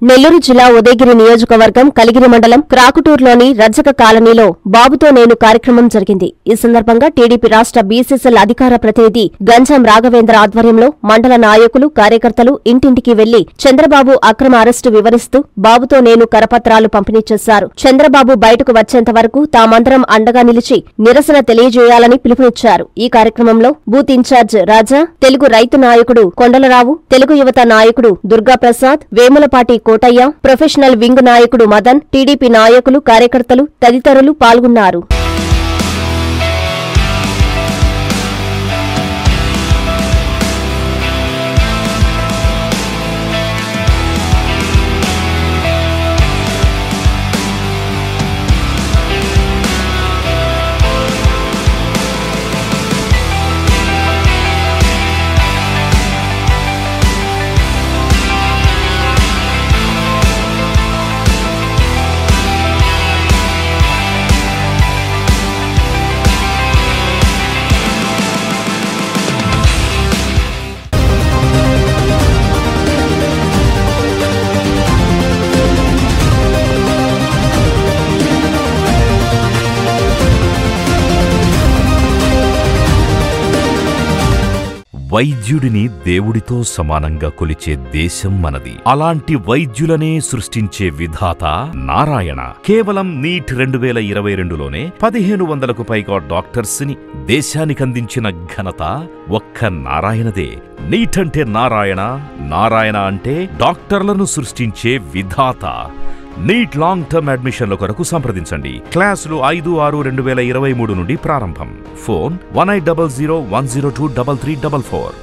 నెల్లూరు జిల్లా ఉదయగిరి నియోజకవర్గం కలిగిరి మండలం క్రాకుటూరులోని రజక కాలనీలో బాబుతో నేను కార్యక్రమం జరిగింది ఈ సందర్భంగా టీడీపీ రాష్ట్ర బీసీసీఎల్ అధికార ప్రతినిధి గంజాం రాఘవేంద్ర ఆధ్వర్యంలో మండల నాయకులు కార్యకర్తలు ఇంటింటికి వెళ్లి చంద్రబాబు అక్రమ అరెస్టు వివరిస్తూ బాబుతో నేను కరపత్రాలు పంపిణీ చేశారు చంద్రబాబు బయటకు వచ్చేంత వరకు తామందరం అండగా నిలిచి నిరసన తెలియజేయాలని పిలుపునిచ్చారు ఈ కార్యక్రమంలో బూత్ ఇన్ఛార్జ్ రాజా తెలుగు రైతు నాయకుడు కొండలరావు తెలుగు యువత నాయకుడు దుర్గాప్రసాద్ వేములపాటి కోటయ్య ప్రొఫెషనల్ వింగ్ నాయకుడు మదన్ టీడీపీ నాయకులు కార్యకర్తలు తదితరులు పాల్గొన్నారు వైద్యుడిని దేవుడితో సమానంగా కొలిచే దేశం మనది అలాంటి వైద్యులనే సృష్టించే విధాత నారాయణ కేవలం నీట్ రెండు వేల ఇరవై రెండులోనే పదిహేను వందలకు పైగా డాక్టర్స్ ని దేశానికి అందించిన ఘనత ఒక్క నారాయణదే నీట్ అంటే నారాయణ నారాయణ అంటే డాక్టర్లను సృష్టించే విధాత నీట్ లాంగ్ టర్మ్ అడ్మిషన్ల కొరకు సంప్రదించండి క్లాసులు ఐదు ఆరు రెండు వేల ఇరవై మూడు నుండి ప్రారంభం phone one eight double zero one zero two double three double four